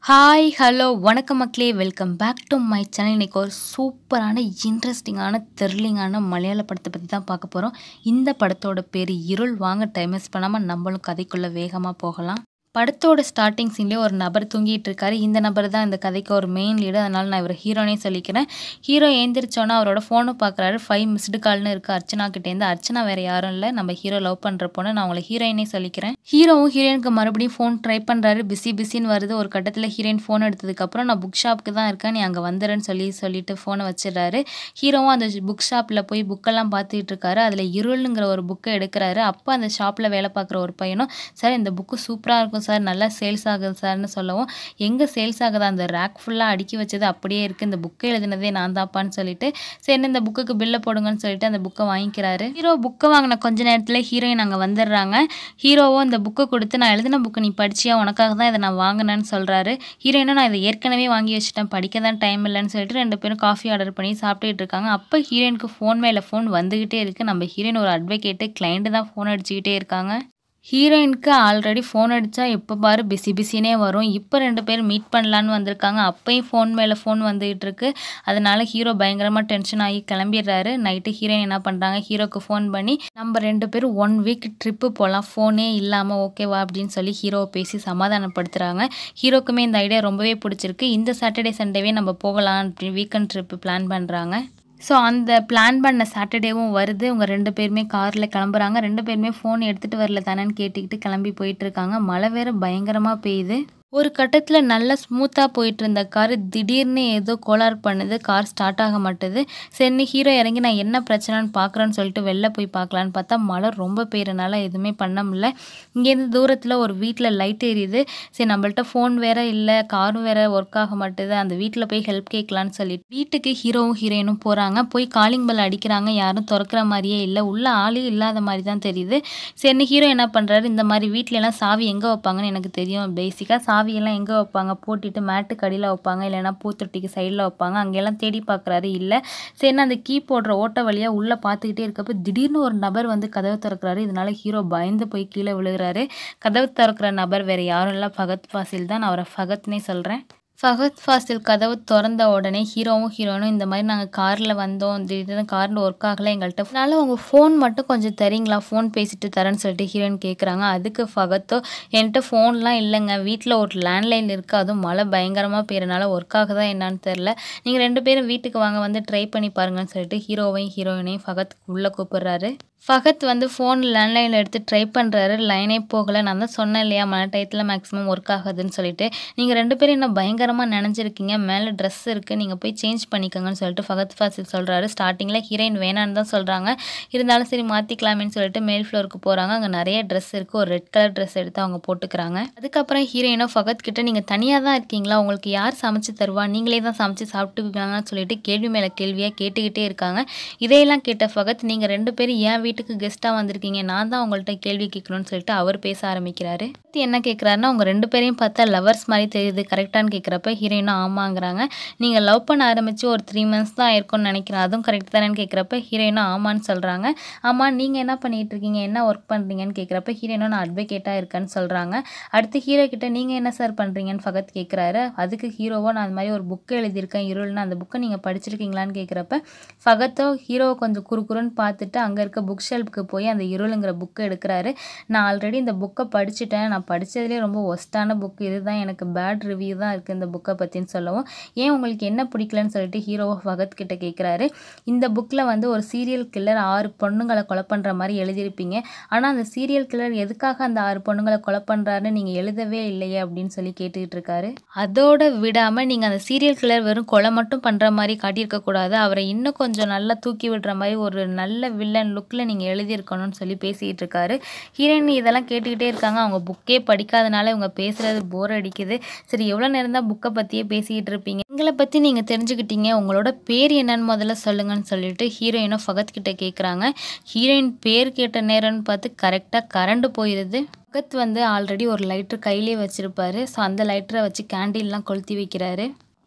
hi hello வணக்கம் மக்களே welcome back to my channel இன்றைக்கி ஒரு சூப்பரான இன்ட்ரெஸ்டிங்கான த்ரில்லிங்கான மலையாள படத்தை பற்றி தான் பார்க்க போகிறோம் இந்த படத்தோட பேர் இருள் வாங்க டைம் வேஸ்ட் பண்ணாமல் நம்மளும் கதைக்குள்ளே வேகமாக போகலாம் படத்தோட ஸ்டார்டிங் சீன்லேயே ஒரு நபர் தூங்கிட்டு இருக்காரு இந்த நபர் தான் இந்த கதைக்கு ஒரு மெயின் லீடு அதனால் நான் இவர் ஹீரோனே சொல்லிக்கிறேன் ஹீரோ ஏந்திரிச்சோன்னா அவரோட ஃபோனை பார்க்குறாரு ஃபைவ் மிஸ்டு கால்னு இருக்குது அர்ச்சனா கிட்டேருந்து அர்ச்சனா வேறு யாரும் இல்லை நம்ம ஹீரோ லவ் பண்ணுற பொண்ணு நான் உங்களை ஹீரோயினே சொல்லிக்கிறேன் ஹீரோவும் ஹீரோயினுக்கு மறுபடியும் ஃபோன் ட்ரை பண்ணுறாரு பிஸி பிஸின்னு வருது ஒரு கட்டத்தில் ஹீரோயின் ஃபோன் எடுத்ததுக்கப்புறம் நான் புக் ஷாப்புக்கு தான் இருக்கேன் நீ அங்கே வந்துடுன்னு சொல்லி சொல்லிட்டு ஃபோனை வச்சிடுறாரு ஹீரோவும் அந்த புக் ஷாப்பில் போய் புக்கெல்லாம் பார்த்துட்டு இருக்காரு அதில் இருளுங்கிற ஒரு புக்கை எடுக்கிறாரு அப்போ அந்த ஷாப்பில் வேலை பார்க்குற ஒரு பையனும் சார் இந்த புக்கு சூப்பராக இருக்கும் சார் நல்லா சேல்ஸ் ஆகுது சார்னு சொல்லவும் எங்கே சேல்ஸ் ஆகுது அந்த ரேக் ஃபுல்லாக அடுக்கி வச்சது அப்படியே இருக்குது இந்த புக்கை எழுதினதே நான் தாப்பான்னு சொல்லிட்டு சரி இந்த புக்குக்கு பில்லை போடுங்கன்னு சொல்லிட்டு அந்த புக்கை வாங்கிக்கிறாரு ஹீரோ புக்கை வாங்கின கொஞ்ச நேரத்தில் ஹீரோயின் அங்கே வந்துடுறாங்க ஹீரோவும் அந்த புக்கை கொடுத்து நான் எழுதின புக்கை நீ படிச்சியா உனக்காக தான் இதை நான் வாங்கினேன்னு சொல்கிறாரு ஹீரோயினும் நான் இதை ஏற்கனவே வாங்கி வச்சுட்டேன் படிக்க தான் டைம் இல்லைன்னு சொல்லிட்டு ரெண்டு பேரும் காஃபி ஆர்டர் பண்ணி சாப்பிட்டுட்டு இருக்காங்க அப்போ ஹீரோயினுக்கு ஃபோன் மேலே ஃபோன் வந்துக்கிட்டே இருக்குது நம்ம ஹீரோயின் ஒரு அட்வொகேட்டு கிளைண்ட்டு தான் ஃபோன் அடிச்சுக்கிட்டே இருக்காங்க ஹீரோயினுக்கு ஆல்ரெடி ஃபோன் அடித்தா எப்போ பாரு பிஸி பிஸினே வரும் இப்போ ரெண்டு பேர் மீட் பண்ணலான்னு வந்திருக்காங்க அப்பயும் ஃபோன் மேலே ஃபோன் வந்துகிட்டு இருக்கு அதனால ஹீரோ பயங்கரமாக டென்ஷன் ஆகி கிளம்பிடுறாரு நைட்டு ஹீரோயின் என்ன பண்ணுறாங்க ஹீரோக்கு ஃபோன் பண்ணி நம்ம ரெண்டு பேரும் ஒன் வீக் ட்ரிப்பு போகலாம் ஃபோனே இல்லாமல் ஓகேவா அப்படின்னு சொல்லி ஹீரோவை பேசி சமாதானப்படுத்துகிறாங்க ஹீரோக்குமே இந்த ஐடியா ரொம்பவே பிடிச்சிருக்கு இந்த சாட்டர்டே சண்டேவே நம்ம போகலாம் அப்படி வீக்கெண்ட் ட்ரிப்பு பிளான் பண்ணுறாங்க ஸோ அந்த பிளான் பண்ண சாட்டர்டேவும் வருது உங்கள் ரெண்டு பேருமே காரில் கிளம்புறாங்க ரெண்டு பேருமே ஃபோன் எடுத்துகிட்டு வரல தானேன்னு கேட்டுக்கிட்டு கிளம்பி போயிட்டுருக்காங்க மழை வேறு பயங்கரமாக பெய்யுது ஒரு கட்டத்தில் நல்லா ஸ்மூத்தாக போயிட்டு இருந்த கார் திடீர்னு ஏதோ கோளாறு பண்ணுது கார் ஸ்டார்ட் ஆக மாட்டுது சரி ஹீரோ இறங்கி நான் என்ன பிரச்சனைன்னு பார்க்குறேன்னு சொல்லிட்டு வெளில போய் பார்க்கலான்னு பார்த்தா மழை ரொம்ப பெய்யறனால எதுவுமே பண்ண முடியல இங்கேருந்து தூரத்தில் ஒரு வீட்டில் லைட் எரியுது சரி நம்மள்ட்ட ஃபோன் வேற இல்லை காரும் வேற ஒர்க் ஆக மாட்டுது அந்த வீட்டில் போய் ஹெல்ப் கேட்கலான்னு சொல்லிட்டு வீட்டுக்கு ஹீரோவும் ஹீரோயினும் போகிறாங்க போய் காலிங் பெல் அடிக்கிறாங்க யாரும் திறக்கிற மாதிரியே இல்லை உள்ள ஆளே இல்லாத மாதிரி தான் தெரியுது சரி ஹீரோ என்ன பண்ணுறாரு இந்த மாதிரி வீட்லலாம் சாவி எங்கே வைப்பாங்கன்னு எனக்கு தெரியும் பேசிக்காக சாவி சாவியெல்லாம் எங்கே வைப்பாங்க போட்டுட்டு மேட்டுக்கு அடியில் வைப்பாங்க இல்லைன்னா பூத்தொட்டிக்கு சைடில் வைப்பாங்க அங்கெல்லாம் தேடி பார்க்குறாரு இல்லை சரி அந்த கீ போடுற ஓட்ட வழியாக உள்ளே பார்த்துக்கிட்டே இருக்கப்போ திடீர்னு ஒரு நபர் வந்து கதவை திறக்கிறாரு இதனால ஹீரோ பயந்து போய் கீழே விழுகிறாரு கதவு திறக்கிற நபர் வேறு யாரும் இல்லை ஃபகத் ஃபாசில் தான் நான் அவரை ஃபகத்னே சொல்கிறேன் ஃபகத் ஃபாசில் கதவு திறந்த உடனே ஹீரோவும் ஹீரோனும் இந்த மாதிரி நாங்கள் காரில் வந்தோம் திடீர்னு காரில் ஒர்க் ஆகலை எங்கள்கிட்ட அதனால உங்கள் ஃபோன் மட்டும் கொஞ்சம் தரீங்களா ஃபோன் பேசிட்டு தரேன்னு சொல்லிட்டு ஹீரோயின் கேட்குறாங்க அதுக்கு ஃபகத்தோ என்கிட்ட ஃபோன்லாம் இல்லைங்க வீட்டில் ஒரு லேண்ட்லைன் இருக்குது அதுவும் மழை பயங்கரமாக பெய்யறனால ஒர்க் ஆகுதா என்னான்னு தெரில நீங்கள் ரெண்டு பேரும் வீட்டுக்கு வாங்க வந்து ட்ரை பண்ணி பாருங்கன்னு சொல்லிட்டு ஹீரோவையும் ஹீரோயினையும் ஃபகத் உள்ளே கூப்பிட்றாரு ஃபகத் வந்து ஃபோன் லேண்ட்லைனில் எடுத்து ட்ரை பண்ணுறாரு லைனே போகலை நான் தான் சொன்னேன் இல்லையா மழை டயத்தில் மேக்ஸிமம் ஒர்க் ஆகுதுன்னு சொல்லிட்டு நீங்கள் ரெண்டு பேரும் என்ன பயங்கரமாக நினைஞ்சிருக்கீங்க மேலே ட்ரெஸ் இருக்குது நீங்கள் போய் சேஞ்ச் பண்ணிக்கோங்கன்னு சொல்லிட்டு ஃபகத் ஃபாசில் சொல்கிறாரு ஸ்டார்டிங்கில் ஹீரோயின் வேணான்னு தான் சொல்கிறாங்க இருந்தாலும் சரி மாற்றிக்கலாமேன்னு சொல்லிட்டு மேல் ஃப்ளோருக்கு போகிறாங்க அங்கே நிறைய ட்ரெஸ் இருக்குது ஒரு ரெட் கலர் ட்ரெஸ் எடுத்து அவங்க போட்டுக்கிறாங்க அதுக்கப்புறம் ஹீரோயினோ ஃபகத் கிட்ட நீங்கள் தனியாக தான் இருக்கீங்களா உங்களுக்கு யார் சமைச்சு தருவா நீங்களே தான் சமைச்சு சாப்பிட்டுக்கலாங்கன்னு சொல்லிட்டு கேள்வி மேலே கேள்வியாக கேட்டுக்கிட்டே இருக்காங்க இதையெல்லாம் கேட்ட ஃபகத் நீங்கள் ரெண்டு பேரும் ஏன் வீட்டுக்கு கெஸ்ட்டாக வந்திருக்கீங்க நான் தான் உங்கள்கிட்ட கேள்வி கேட்கணும்னு சொல்லிட்டு அவர் பேச ஆரம்பிக்கிறாரு என்ன கேட்குறாருன்னா அவங்க ரெண்டு பேரையும் பார்த்தா லவர்ஸ் மாதிரி தெரியுது கரெக்டானு கேட்குறப்ப ஹீரோயினும் ஆமாங்கிறாங்க நீங்கள் லவ் பண்ண ஆரம்பித்து ஒரு த்ரீ மந்த்ஸ் தான் ஆயிருக்கும்னு நினைக்கிறேன் அதுவும் கரெக்ட் தானேன்னு கேட்குறப்ப ஹீரோயினும் ஆமான்னு சொல்கிறாங்க ஆமாம் நீங்கள் என்ன பண்ணிகிட்டு இருக்கீங்க என்ன ஒர்க் பண்ணுறீங்கன்னு கேட்குறப்ப ஹீரோயினும் நான் அட்வொகேட்டாக இருக்கேன்னு சொல்கிறாங்க அடுத்து ஹீரோ கிட்ட நீங்கள் என்ன சார் பண்ணுறீங்கன்னு ஃபகத் கேட்குறாரு அதுக்கு ஹீரோவோ நான் அந்த மாதிரி ஒரு புக்கு எழுதியிருக்கேன் இருள்னு அந்த புக்கை நீங்கள் படிச்சிருக்கீங்களான்னு கேட்குறப்ப ஃபகத்தோ ஹீரோவை கொஞ்சம் குறுக்குறுன்னு பார்த்துட்டு அங்கே இருக்க புக் ஷெல்ஃப்க்கு போய் அந்த இருளுங்கிற புக்கை எடுக்கிறாரு நான் ஆல்ரெடி இந்த புக்கை படிச்சுட்டேன் நான் படித்ததுலேயே ரொம்ப ஒஸ்ட்டான புக் இதுதான் எனக்கு பேட் ரிவ்யூ தான் இருக்குது இந்த புக்கை பற்றின்னு சொல்லவும் ஏன் உங்களுக்கு என்ன பிடிக்கலன்னு சொல்லிட்டு ஹீரோ ஃபகத் கிட்ட கேட்குறாரு இந்த புக்கில் வந்து ஒரு சீரியல் கில்லர் ஆறு பொண்ணுங்களை கொலை பண்ணுற மாதிரி எழுதியிருப்பீங்க ஆனால் அந்த சீரியல் கில்லர் எதுக்காக அந்த ஆறு பொண்ணுங்களை கொலை பண்ணுறாருன்னு நீங்கள் எழுதவே இல்லையே அப்படின்னு சொல்லி கேட்டுக்கிட்டு இருக்காரு அதோட விடாமல் நீங்கள் அந்த சீரியல் கில்லர் வெறும் கொலை மட்டும் பண்ணுற மாதிரி காட்டியிருக்கக்கூடாது அவரை இன்னும் கொஞ்சம் நல்லா தூக்கி விடுற மாதிரி ஒரு நல்ல வில்லன் லுக்கில் நீங்கள் எழுதியிருக்கணும்னு சொல்லி பேசிக்கிட்டு இருக்காரு ஹீரோயின் இதெல்லாம் கேட்டுக்கிட்டே இருக்காங்க அவங்க புக்கே படிக்காதனால இவங்க பேசுகிறது போர் அடிக்குது சரி எவ்வளோ நேரம் தான் புக்கை பற்றியே பேசிக்கிட்டு இருப்பீங்க எங்களை பற்றி நீங்கள் தெரிஞ்சுக்கிட்டீங்க உங்களோட பேர் என்னன்னு முதல்ல சொல்லுங்கன்னு சொல்லிட்டு ஹீரோயினும் ஃபகத் கிட்ட கேட்குறாங்க ஹீரோயின் பேர் கேட்ட நேரம்னு பார்த்து கரெக்டாக கரண்ட் போயிடுது ஃபகத் வந்து ஆல்ரெடி ஒரு லைட்ரு கையிலே வச்சுருப்பாரு ஸோ அந்த லைட்டரை வச்சு கேண்டில்லாம் கொளுத்தி வைக்கிறாரு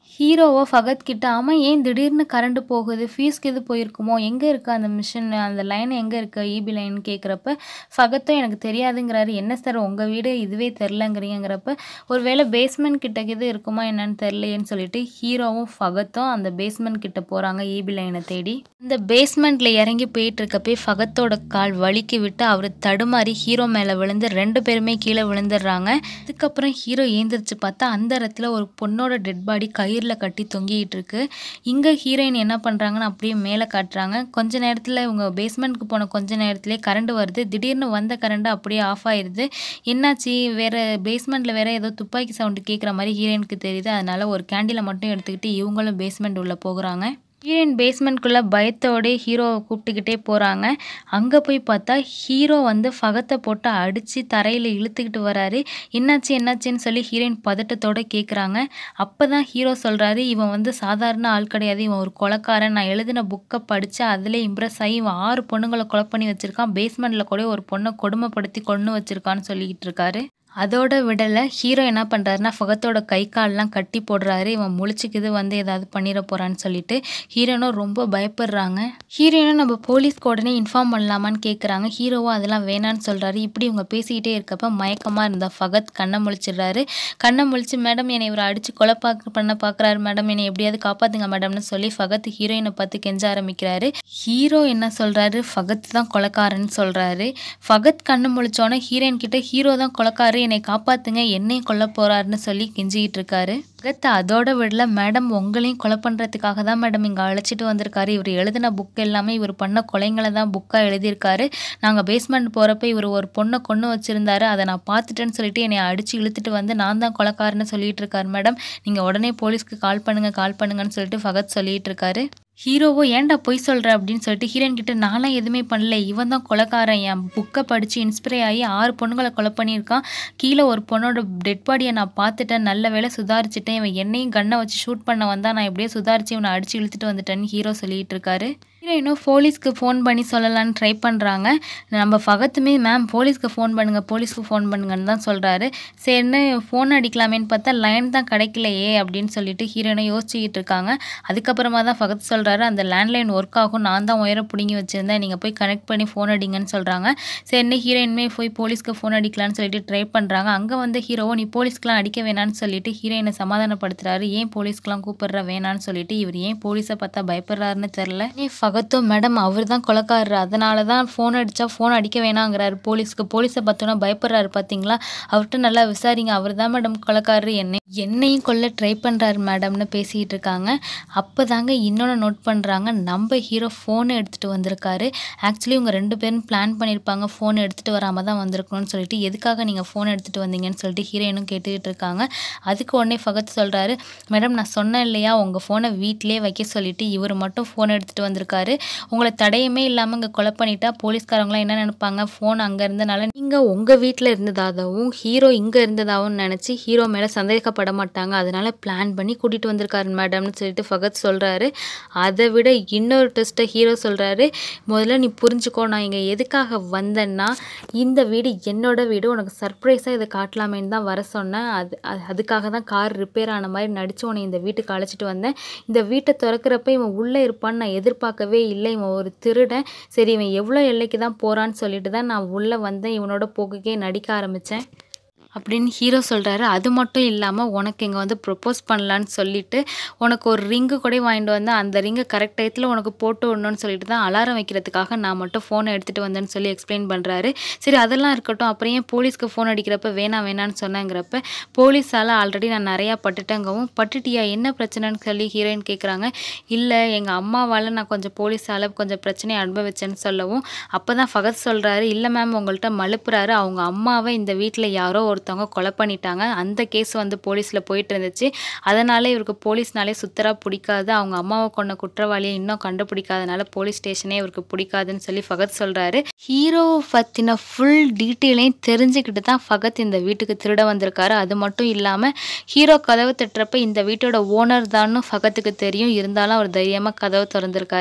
ஹீரோவோ ஃபகத் கிட்ட ஆமாம் ஏன் திடீர்னு கரண்ட் போகுது ஃபீஸ்க்கு இது போயிருக்குமோ எங்கே இருக்குது அந்த மிஷின் அந்த லைன் எங்கே இருக்கு ஈபி லைன் கேட்குறப்ப ஃபகத்தும் எனக்கு தெரியாதுங்கிறாரு என்ன சார் உங்கள் வீடு இதுவே தெரிலங்கிறீங்கிறப்ப ஒரு வேளை பேஸ்மெண்ட் கிட்ட இது இருக்குமா என்னன்னு தெரிலையேன்னு சொல்லிட்டு ஹீரோவும் ஃபகத்தும் அந்த பேஸ்மெண்ட் கிட்ட போகிறாங்க ஈபி லைனை தேடி இந்த பேஸ்மெண்ட்டில் இறங்கி போயிட்டு இருக்கப்பே ஃபகத்தோட கால் வலிக்கி விட்டு அவர் தடுமாறி ஹீரோ மேலே விழுந்து ரெண்டு பேருமே கீழே விழுந்துடுறாங்க அதுக்கப்புறம் ஹீரோ ஏந்திரிச்சு பார்த்தா அந்த இடத்துல ஒரு பொண்ணோட டெட் பாடி கயிறில் கட்டி தொங்கிட்டு இருக்கு இங்கே ஹீரோயின் என்ன பண்ணுறாங்கன்னு அப்படியே மேலே காட்டுறாங்க கொஞ்ச நேரத்தில் இவங்க பேஸ்மெண்ட்க்கு போன கொஞ்ச நேரத்துலேயே கரண்ட் வருது திடீர்னு வந்த கரண்ட் அப்படியே ஆஃப் ஆயிடுது என்னாச்சு வேறு பேஸ்மெண்ட்டில் வேற ஏதோ துப்பாக்கி சவுண்டு கேட்குற மாதிரி ஹீரோயினுக்கு தெரியுது அதனால ஒரு கேண்டிலை மட்டும் எடுத்துக்கிட்டு இவங்களும் பேஸ்மெண்ட் உள்ளே போகிறாங்க ஹீரோயின் பேஸ்மெண்ட்குள்ளே பயத்தோடே ஹீரோவை கூப்பிட்டுக்கிட்டே போகிறாங்க அங்கே போய் பார்த்தா ஹீரோ வந்து ஃபகத்தை போட்டு அடித்து தரையில் இழுத்துக்கிட்டு வராரு என்னாச்சு என்னாச்சுன்னு சொல்லி ஹீரோயின் பதட்டத்தோட கேட்குறாங்க அப்போ தான் ஹீரோ சொல்கிறாரு இவன் வந்து சாதாரண ஆள் கிடையாது இவன் ஒரு கொலைக்காரன் நான் எழுதின புக்கை படித்து அதில் இம்ப்ரெஸ் ஆகி இவன் ஆறு பொண்ணுங்களை கொலை பண்ணி வச்சுருக்கான் பேஸ்மெண்ட்டில் கூட ஒரு பொண்ணை கொடுமைப்படுத்தி கொண்டு வச்சுருக்கான்னு சொல்லிக்கிட்டு இருக்காரு அதோட விடலை ஹீரோ என்ன பண்ணுறாருன்னா ஃபகத்தோட கை கால்லாம் கட்டி போடுறாரு இவன் முழிச்சுக்குது வந்து ஏதாவது பண்ணிட போகிறான்னு சொல்லிட்டு ஹீரோனும் ரொம்ப பயப்படுறாங்க ஹீரோயினும் நம்ம போலீஸ்க்கு உடனே இன்ஃபார்ம் பண்ணலாமான்னு கேட்குறாங்க ஹீரோவும் அதெல்லாம் வேணான்னு சொல்கிறாரு இப்படி இவங்க பேசிக்கிட்டே இருக்கப்ப மயக்கமாக இருந்த ஃபகத் கண்ணை முழிச்சிடுறாரு கண்ணை முழிச்சு மேடம் என்னை இவர் அடித்து கொலை பார்க்க பண்ண பார்க்குறாரு மேடம் என்னை எப்படியாவது காப்பாற்றுங்க மேடம்னு சொல்லி ஃபகத் ஹீரோயினை பார்த்து கெஞ்ச ஆரம்பிக்கிறாரு ஹீரோ என்ன சொல்கிறாரு ஃபகத் தான் கொலைக்காரன்னு சொல்கிறாரு ஃபகத் கண்ணு முழிச்சோன்னே ஹீரோயின் கிட்ட ஹீரோ தான் கொலைக்காரு என்னை காப்பாத்துங்க என்னையும் கொல்ல போறாருன்னு சொல்லி கெஞ்சிக்கிட்டு இருக்காரு ஃபகத் அதோட விடல மேடம் உங்களையும் கொலை பண்ணுறதுக்காக தான் மேடம் இங்கே அழைச்சிட்டு வந்திருக்காரு இவர் எழுதின புக் எல்லாமே இவர் பண்ண கொலைங்களை தான் புக்காக எழுதியிருக்காரு நாங்கள் பேஸ்மெண்ட் போகிறப்ப இவர் ஒரு பொண்ணை கொண்டு வச்சுருந்தாரு அதை நான் பார்த்துட்டேன்னு சொல்லிட்டு என்னை அடித்து இழுத்துட்டு வந்து நான் தான் கொலைக்காரன்னு சொல்லிட்டு இருக்காரு மேடம் நீங்கள் உடனே போலீஸ்க்கு கால் பண்ணுங்க கால் பண்ணுங்கன்னு சொல்லிட்டு ஃபகத் சொல்லிட்டு இருக்காரு ஹீரோவோ ஏன்டா பொய் சொல்கிற அப்படின்னு சொல்லிட்டு ஹீரோயின் கிட்ட நான்லாம் எதுவுமே பண்ணல இவன் தான் கொலைக்காரன் என் புக்கை படித்து இன்ஸ்பைர் ஆகி ஆறு பொண்ணுங்களை கொலை பண்ணியிருக்கான் கீழே ஒரு பொண்ணோட டெட் பாடியை நான் பார்த்துட்டேன் நல்ல வேலை சுதாரிச்சுட்டேன் இவன் என்னையும் கண்ணை வச்சு ஷூட் பண்ண வந்தா நான் எப்படியோ சுதாரிச்சு இவனை அடிச்சு இழுத்துட்டு வந்துட்டேன்னு ஹீரோ சொல்லிட்டு இருக்காரு ஹீரோயினும் போலீஸ்க்கு ஃபோன் பண்ணி சொல்லலான்னு ட்ரை பண்ணுறாங்க நம்ம ஃபகத்துமே மேம் போலீஸ்க்கு ஃபோன் பண்ணுங்கள் போலீஸ்க்கு ஃபோன் பண்ணுங்கன்னு தான் சொல்கிறாரு சரின்னு ஃபோன் அடிக்கலாமேன்னு பார்த்தா லைன் தான் கிடைக்கலையே அப்படின்னு சொல்லிட்டு ஹீரோயினை யோசிச்சுக்கிட்டு இருக்காங்க அதுக்கப்புறமா தான் ஃபகத் சொல்கிறாரு அந்த லேண்ட்லைன் ஒர்க் ஆகும் நான் தான் உயர பிடுங்கி வச்சுருந்தேன் நீங்கள் போய் கனெக்ட் பண்ணி ஃபோன் அடிங்கன்னு சொல்கிறாங்க சரின்னு ஹீரோயினுமே போய் போலீஸ்க்கு ஃபோன் அடிக்கலான்னு சொல்லிட்டு ட்ரை பண்ணுறாங்க அங்கே வந்து ஹீரோவோ நீ போலீஸ்க்குலாம் அடிக்க வேணான்னு சொல்லிட்டு ஹீரோயினை சமாதானப்படுத்துறாரு ஏன் போலீஸ்க்குலாம் கூப்பிடுற வேணான்னு சொல்லிட்டு இவர் ஏன் போலீஸை பார்த்தா பயப்படுறாருன்னு தெரில நீ ஃபகத்தோ மேடம் அவர் தான் கொலைக்காரரு அதனால தான் ஃபோன் அடித்தா ஃபோன் அடிக்க வேணாங்கிறாரு போலீஸ்க்கு போலீஸை பார்த்தோன்னா பயப்படுறாரு பார்த்தீங்களா அவர்கிட்ட நல்லா விசாரிங்க அவர் தான் மேடம் கொலைக்காரரு என்னை என்னையும் கொல்ல ட்ரை பண்ணுறாரு மேடம்னு பேசிகிட்டு இருக்காங்க அப்போ தாங்க இன்னொன்று நோட் பண்ணுறாங்க நம்ம ஹீரோ ஃபோனை எடுத்துகிட்டு வந்திருக்காரு ஆக்சுவலி இவங்க ரெண்டு பேரும் பிளான் பண்ணியிருப்பாங்க ஃபோன் எடுத்துகிட்டு வராமல் தான் வந்திருக்கணும்னு சொல்லிட்டு எதுக்காக நீங்கள் ஃபோன் எடுத்துகிட்டு வந்தீங்கன்னு சொல்லிட்டு ஹீரோயினும் கேட்டுக்கிட்டு இருக்காங்க அதுக்கு உடனே ஃபகத் சொல்கிறாரு மேடம் நான் சொன்னேன் இல்லையா உங்கள் ஃபோனை வீட்டிலே வைக்க சொல்லிட்டு இவர் மட்டும் ஃபோன் எடுத்துகிட்டு வந்திருக்காரு உங்களை தடையுமே இல்லாமல் இங்கே கொலை பண்ணிட்டா போலீஸ்காரங்களாம் என்ன நினைப்பாங்க ஃபோன் அங்கே இருந்தனால நீங்கள் உங்கள் வீட்டில் இருந்ததாகவும் ஹீரோ இங்கே இருந்ததாகவும் நினச்சி ஹீரோ மேலே சந்தேகப்பட மாட்டாங்க அதனால பிளான் பண்ணி கூட்டிகிட்டு வந்திருக்காரு மேடம்னு சொல்லிட்டு ஃபகத் சொல்கிறாரு அதை விட இன்னொரு டெஸ்ட்டை ஹீரோ சொல்கிறாரு முதல்ல நீ புரிஞ்சுக்கோ நான் இங்கே எதுக்காக வந்தேன்னா இந்த வீடு என்னோட வீடு உனக்கு சர்ப்ரைஸாக இதை காட்டலாமேன்னு தான் வர சொன்னேன் அது அது- அதுக்காக தான் கார் ரிப்பேர் ஆன மாதிரி நடித்து உன்னை இந்த வீட்டுக்கு அழைச்சிட்டு வந்தேன் இந்த வீட்டை திறக்கிறப்ப இவன் உள்ளே இருப்பான்னு நான் எதிர்பார்க்கவே இல்லை இவன் ஒரு திருடன் சரி இவன் எவ்வளோ எல்லைக்கு தான் போகிறான்னு சொல்லிட்டு தான் நான் உள்ளே வந்தேன் இவனோட போக்குக்கே நடிக்க ஆரம்பித்தேன் அப்படின்னு ஹீரோ சொல்கிறாரு அது மட்டும் இல்லாமல் உனக்கு இங்கே வந்து ப்ரொப்போஸ் பண்ணலான்னு சொல்லிட்டு உனக்கு ஒரு ரிங்கு கூட வாங்கிட்டு வந்தேன் அந்த ரிங்கை கரெக்ட் டயத்தில் உனக்கு போட்டு விடணும்னு சொல்லிட்டு தான் அலாரம் வைக்கிறதுக்காக நான் மட்டும் ஃபோனை எடுத்துகிட்டு வந்தேன்னு சொல்லி எக்ஸ்பிளைன் பண்ணுறாரு சரி அதெல்லாம் இருக்கட்டும் அப்புறம் ஏன் போலீஸ்க்கு ஃபோன் அடிக்கிறப்ப வேணாம் வேணான்னு சொன்னேங்கிறப்ப போலீஸால் ஆல்ரெடி நான் நிறையா பட்டுட்டேங்கவும் பட்டுட்டியா என்ன பிரச்சனைன்னு சொல்லி ஹீரோயின் கேட்குறாங்க இல்லை எங்கள் அம்மாவால் நான் கொஞ்சம் போலீஸால் கொஞ்சம் பிரச்சனையை அனுபவிச்சேன்னு சொல்லவும் அப்போ தான் ஃபகத் சொல்கிறாரு இல்லை மேம் உங்கள்கிட்ட மழுப்புறாரு அவங்க அம்மாவை இந்த வீட்டில் யாரோ ஒருத்தவங்க கொலை பண்ணிட்டாங்க அந்த கேஸ் வந்து போலீஸில் போயிட்டு இருந்துச்சு அதனால இவருக்கு போலீஸ்னாலே சுத்தரா பிடிக்காது அவங்க அம்மாவை கொண்ட குற்றவாளியை இன்னும் கண்டுபிடிக்காதனால போலீஸ் ஸ்டேஷனே இவருக்கு பிடிக்காதுன்னு சொல்லி ஃபகத் சொல்கிறாரு ஹீரோ பற்றின ஃபுல் டீட்டெயிலையும் தெரிஞ்சுக்கிட்டு தான் ஃபகத் இந்த வீட்டுக்கு திருட வந்திருக்காரு அது மட்டும் இல்லாமல் ஹீரோ கதவு தட்டுறப்ப இந்த வீட்டோட ஓனர் தான்னு ஃபகத்துக்கு தெரியும் இருந்தாலும் அவர் தைரியமாக கதவு திறந்திருக்காரு இப்போ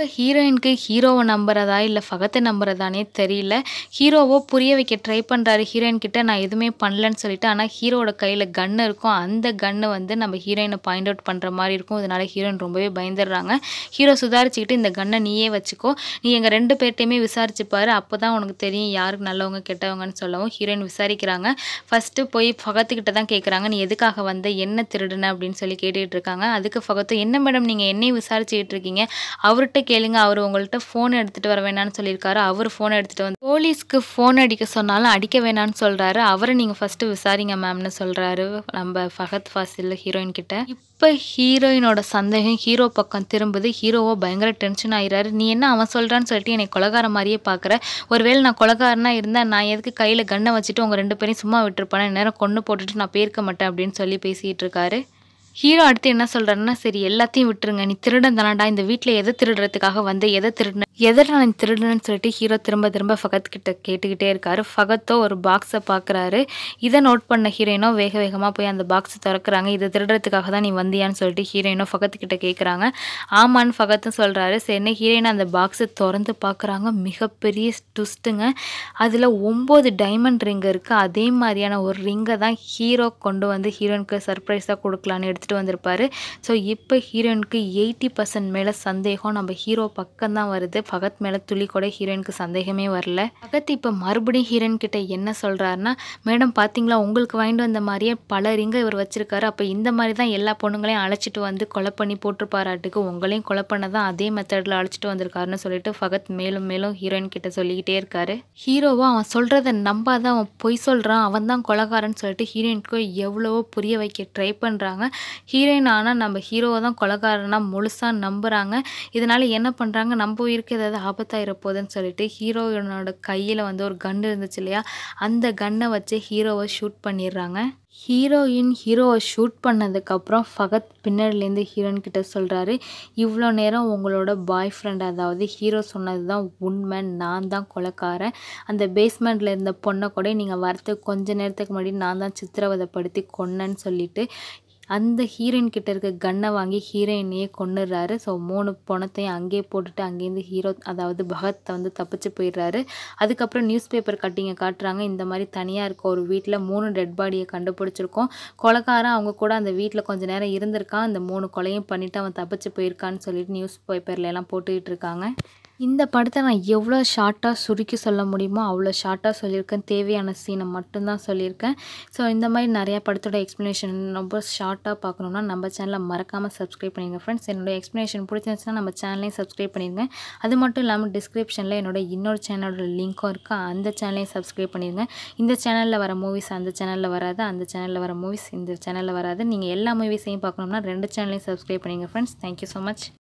இப்போ ஹீரோயினுக்கு ஹீரோவை நம்புறதா இல்லை ஃபகத்தை நம்புறதானே தெரியல ஹீரோவோ புரிய வைக்க ட்ரை பண்ணுறாரு ஹீரோயின் கிட்ட நான் எதுவுமே பண்ணலன்னு சொல்லிட்டு ஆனால் ஹீரோவோட கையில் கன்று இருக்கும் அந்த கன்று வந்து நம்ம ஹீரோயினை பாயிண்ட் அவுட் பண்ணுற மாதிரி இருக்கும் இதனால ஹீரோயின் ரொம்பவே பயந்துடுறாங்க ஹீரோ சுதாரிச்சுக்கிட்டு இந்த கன்னை நீயே வச்சுக்கோ நீ எங்கள் ரெண்டு பேர்ட்டையுமே விசாரிச்சுப்பாரு அப்போ தான் உனக்கு தெரியும் யாருக்கு நல்லவங்க கெட்டவங்கன்னு சொல்லவும் ஹீரோயின் விசாரிக்கிறாங்க ஃபஸ்ட்டு போய் ஃபகத்துக்கிட்ட தான் கேட்குறாங்க நீ எதுக்காக வந்த என்ன திருடுன அப்படின்னு சொல்லி கேட்டுக்கிட்டு இருக்காங்க அதுக்கு ஃபகத்து என்ன மேடம் நீங்கள் என்னையும் விசாரிச்சுக்கிட்டு இருக்கீங்க அவர்கிட்ட கேளுங்க அவர் உங்கள்கிட்ட ஃபோன் எடுத்துகிட்டு வர வேணாம்னு சொல்லியிருக்காரு அவர் ஃபோன் எடுத்துகிட்டு வந்து போலீஸ்க்கு ஃபோன் அடிக்க சொன்னாலும் அடிக்க வேணாம்னு சொல்கிறாரு அவரை நீங்கள் ஃபஸ்ட்டு விசாரிங்க மேம்னு சொல்கிறாரு நம்ம ஃபகத் ஃபாசில் ஹீரோயின் கிட்ட இப்போ ஹீரோயினோட சந்தேகம் ஹீரோ பக்கம் திரும்புது ஹீரோவோ பயங்கர டென்ஷன் ஆயிடுறாரு நீ என்ன அவன் சொல்கிறான்னு சொல்லிட்டு என்னை கொலகார மாதிரியே பார்க்குற ஒருவேளை நான் கொலகாரனா இருந்தால் நான் எதுக்கு கையில் கண்ணை வச்சுட்டு உங்கள் ரெண்டு பேரையும் சும்மா விட்டுருப்பேன் நேரம் கொண்டு போட்டுட்டு நான் போயிருக்க மாட்டேன் அப்படின்னு சொல்லி பேசிகிட்டு இருக்காரு ஹீரோ அடுத்து என்ன சொல்கிறாருன்னா சரி எல்லாத்தையும் விட்டுருங்க நீ திருடன் தானடா இந்த வீட்டில் எதை திருடுறதுக்காக வந்து எதை திருடின எதை நான் திருடுனேன்னு சொல்லிட்டு ஹீரோ திரும்ப திரும்ப ஃபகத் கிட்ட கேட்டுக்கிட்டே இருக்காரு ஃபகத்தோ ஒரு பாக்ஸை பார்க்குறாரு இதை நோட் பண்ண ஹீரோயினோ வேக வேகமாக போய் அந்த பாக்ஸை திறக்கிறாங்க இதை திருடுறதுக்காக தான் நீ வந்தியான்னு சொல்லிட்டு ஹீரோயினோ ஃபகத் கிட்ட கேட்குறாங்க ஆமான்னு ஃபகத்தும் சொல்கிறாரு சரின்னு ஹீரோயின் அந்த பாக்ஸை திறந்து பார்க்குறாங்க மிகப்பெரிய ட்விஸ்ட்டுங்க அதில் ஒம்பது டைமண்ட் ரிங் இருக்குது அதே மாதிரியான ஒரு ரிங்கை தான் ஹீரோ கொண்டு வந்து ஹீரோயினுக்கு சர்ப்ரைஸாக கொடுக்கலான்னு எடுத்துகிட்டு வந்திருப்பாரு ஸோ இப்போ ஹீரோயினுக்கு எயிட்டி பர்சன்ட் மேலே சந்தேகம் நம்ம ஹீரோ பக்கம் தான் வருது ஃபகத் மேலே துளி கூட ஹீரோயினுக்கு சந்தேகமே வரல ஃபகத் இப்போ மறுபடியும் ஹீரோயின் கிட்ட என்ன சொல்கிறாருன்னா மேடம் பார்த்தீங்களா உங்களுக்கு வாங்கிட்டு வந்த மாதிரியே பல ரிங்கை இவர் வச்சிருக்காரு அப்போ இந்த மாதிரி தான் எல்லா பொண்ணுங்களையும் அழைச்சிட்டு வந்து கொலை பண்ணி போட்டிருப்பாராட்டுக்கு உங்களையும் கொலை பண்ண தான் அதே மெத்தடில் அழைச்சிட்டு வந்திருக்காருன்னு சொல்லிட்டு ஃபகத் மேலும் மேலும் ஹீரோயின் கிட்ட சொல்லிக்கிட்டே இருக்காரு ஹீரோவா அவன் சொல்கிறத நம்பாத அவன் பொய் சொல்கிறான் அவன் தான் கொலகாரன்னு சொல்லிட்டு ஹீரோயினுக்கு எவ்வளவோ புரிய வைக்க ட்ரை பண்ணுறாங்க ஹீரோயின் ஆனால் நம்ம ஹீரோவை தான் கொலகாரனா முழுசாக நம்புகிறாங்க இதனால என்ன பண்ணுறாங்க நம்ம உயிருக்கு ஏதாவது ஆபத்தாயிர போகுதுன்னு சொல்லிட்டு ஹீரோயினோட கையில் வந்து ஒரு கன் இருந்துச்சு இல்லையா அந்த கன்னை வச்சு ஹீரோவை ஷூட் பண்ணிடுறாங்க ஹீரோயின் ஹீரோவை ஷூட் பண்ணதுக்கப்புறம் ஃபகத் பின்னாடிலேருந்து ஹீரோயின் கிட்ட சொல்கிறாரு இவ்வளோ நேரம் உங்களோட பாய் ஃப்ரெண்ட் அதாவது ஹீரோ சொன்னது தான் உண்மை நான் தான் கொலைக்காரன் அந்த பேஸ்மெண்ட்டில் இருந்த பொண்ணை கூட நீங்கள் வரத்துக்கு கொஞ்ச நேரத்துக்கு முன்னாடி நான் தான் சித்திரவதைப்படுத்தி கொன்னேன்னு சொல்லிட்டு அந்த ஹீரோயின் கிட்ட இருக்க கன்னை வாங்கி ஹீரோயினையே கொண்டுடுறாரு ஸோ மூணு பணத்தையும் அங்கேயே போட்டுட்டு அங்கேருந்து ஹீரோ அதாவது பகத்தை வந்து தப்பிச்சு போயிடுறாரு அதுக்கப்புறம் நியூஸ் பேப்பர் கட்டிங்க காட்டுறாங்க இந்த மாதிரி தனியாக இருக்க ஒரு வீட்டில் மூணு டெட் பாடியை கண்டுபிடிச்சிருக்கோம் கொலைக்காரன் அவங்க கூட அந்த வீட்டில் கொஞ்ச நேரம் இருந்திருக்கான் அந்த மூணு கொலையும் பண்ணிவிட்டு அவன் தப்பிச்சு போயிருக்கான்னு சொல்லிட்டு நியூஸ் பேப்பர்ல எல்லாம் போட்டுக்கிட்டு இருக்காங்க இந்த படத்தை நான் எவ்வளோ ஷார்ட்டாக சுருக்கி சொல்ல முடியுமோ அவ்வளோ ஷார்ட்டாக சொல்லியிருக்கேன் தேவையான சீனை மட்டும்தான் சொல்லியிருக்கேன் ஸோ இந்த மாதிரி நிறையா படத்தோட எக்ஸ்ப்ளனேஷன் ரொம்ப ஷார்ட்டாக பார்க்கணுன்னா நம்ம சேனலை மறக்காமல் சப்ஸ்கிரைப் பண்ணிடுங்க ஃப்ரெண்ட்ஸ் என்னோட எக்ஸ்ப்ளனேஷன் பிடிச்சிருந்துச்சுன்னா நம்ம சேனலையும் சப்ஸ்கிரைப் பண்ணிடுங்க அது மட்டும் இல்லாமல் டிஸ்கிரிப்ஷனில் என்னோட இன்னொரு சேனலோட லிங்க்கும் இருக்குது அந்த சேனலையும் சப்ஸ்கிரைப் பண்ணிடுங்க இந்த சேனலில் வர மூவிஸ் அந்த சேனலில் வராது அந்த சேனலில் வர மூவிஸ் இந்த சேனலில் வராது நீங்கள் எல்லா மூவிஸையும் பார்க்கணும்னா ரெண்டு சேனலையும் சப்ஸ்கிரைப் பண்ணிடுங்க ஃப்ரெண்ட்ஸ் தேங்க்யூ ஸோ மச்